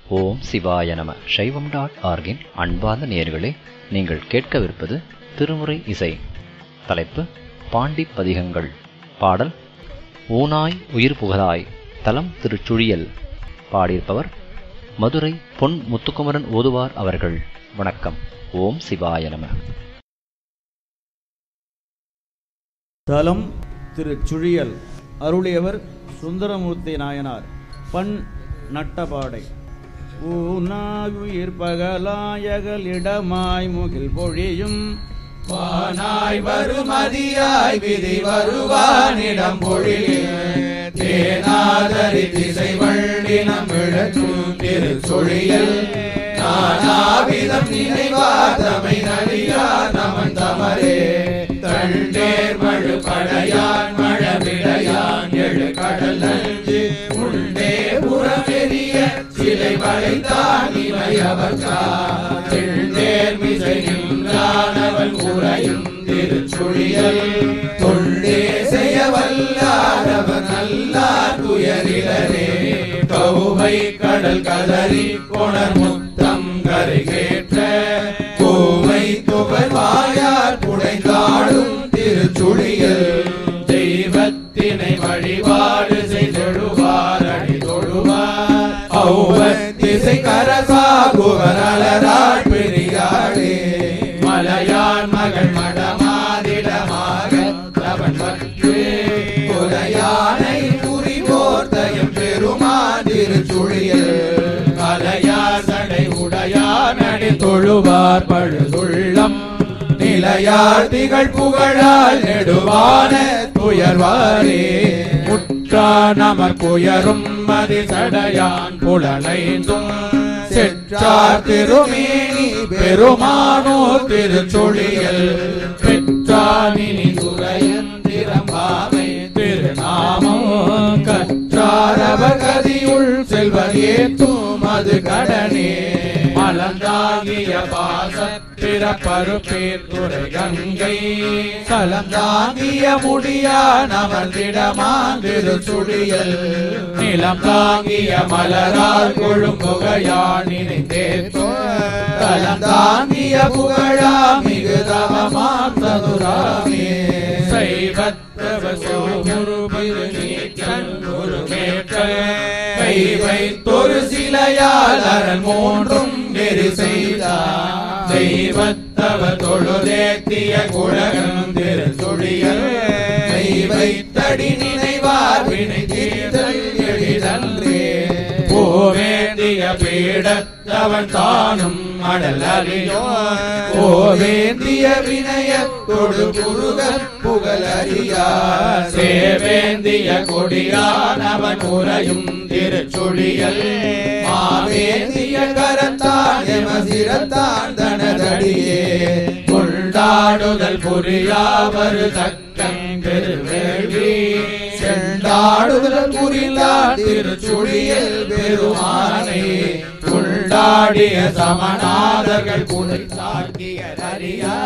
ஓம் சிவாய நம சைவம் டாட் ஆர்கின் அன்பார்ந்த நேயர்களே நீங்கள் கேட்கவிருப்பது திருமுறை இசை தலைப்பு பாண்டி பதிகங்கள் பாடல் ஊனாய் உயிர் புகழாய் தலம் திருச்சுழியல் பாடியிருப்பவர் மதுரை பொன் முத்துக்குமரன் ஓதுவார் அவர்கள் வணக்கம் ஓம் சிவாய நம தலம் திரு சுழியல் அருளியவர் சுந்தரமூர்த்தி நாயனார் பண் நட்டபாடை ஊனாயுயிர் பகலாயகலிடமாய் முகில் பொழியும் வானாய் வருமதியாய் விதி வருவானிடம் பொழிலே தேனாதரி திசை வள்ளினம் விழற்றும் திரு சொழியல் நானாவிதம் நினைவாதமை நலியா நமன் தமரே தண்டேர் மழு படையான் மழவிடையான் எழு கடல் நஞ்சு உண்டே புறமெறிய சிலை வளைத்தான் இமையவர்கா திண்டேர் மிசை நின்றானவன் உரையும் திருச்சுழியல் தொண்டே செய்ய வல்லாதவன் நல்லார் துயரிலரே கௌவை கடல் கதறி கொணர் முத்தம் கரை கேட்ட கோவை துவர் வாயார் புடைந்தாடும் திருச்சுழியல் தெய்வத்தினை வழிபாடு செய்தொழுவார் அடி தொழுவார் ஔவத்திசை கரசாகுவர் அலராள் பெரியாளே மலையான் மகள் மடமாதிடமாக அவன் வந்து கொலையானை குறி போர்த்தயம் பெருமாதிரு சுழியல் கலையார் சடை உடையார் நடி தொழுவார் பழுதுள்ளம் நிலையார் திகழ் புகழால் நெடுவான துயர்வாரே முற்றான் அமர் புயரும் மதி சடையான் புலனைந்தும் செற்றார் திருமேனி பெருமானோ திருச்சொழியல் பெற்றானினி துறையன் திறம்பாவை திருநாமோ கற்றாரவர் கதியுள் செல்வர் ஏத்தும் அது கடனே மலந்தாகிய பாசத்திர பருப்பேர் துறை கங்கை கலந்தாங்கிய முடியா நமர்ந்திடமாந்திரு சுழியல் நிலம் தாங்கிய மலரால் கொழும்புகையான் நினைத்தேத்தோ கலந்தாங்கிய புகழா மிகு தவமா சதுராமே சைவத்தவ சோமுருபிரு நீக்கன் ஒரு மேற்றல் கை வைத்தொரு சிலையால் அரண் மூன்றும் நெறி செய்தார் தெய்வத்தவ தொழுதேத்திய குழகம் திரு தொழியல் கை வைத்தடி நினைவார் வினை தீர்த்தல் எளிதன்றே போவேந்திய பீடத்தவன் தானும் அடல் அறியோ போவேந்திய வினயத்தொடு முருக புகழ் அறியா சேவேந்திய கொடியானவன் உரையும் திருச்சொழியல் மாவேந்திய கரத்தான் எமசிரத்தான் தனதடியே கொண்டாடுதல் புரியாவர் தக்கம் பெருவேள்வி செண்டாடுதல் புரிந்தார் திருச்சுழியல் பெருமானை கொண்டாடிய சமநாதர்கள் குளிர்த்தாக்கிய அறியா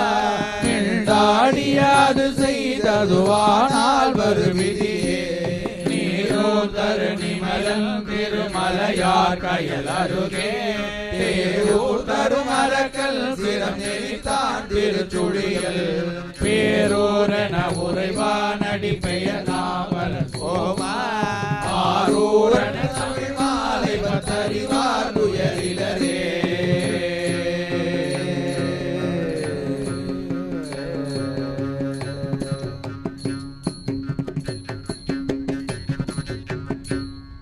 மிண்டாடியாது செய்ததுவானால் வருவிதியே நீரோ தரு நிமலன் திருமலையார் கயல் அருகே தேரூர் தரும் அரக்கல் சிரம் நெறித்தான் திருச்சுழியல் பேரூரென உறைவானடி பெயர் நாவல கோமா ஆரூரென தமிழ் மாலை பத்தறிவார் துயரிலரே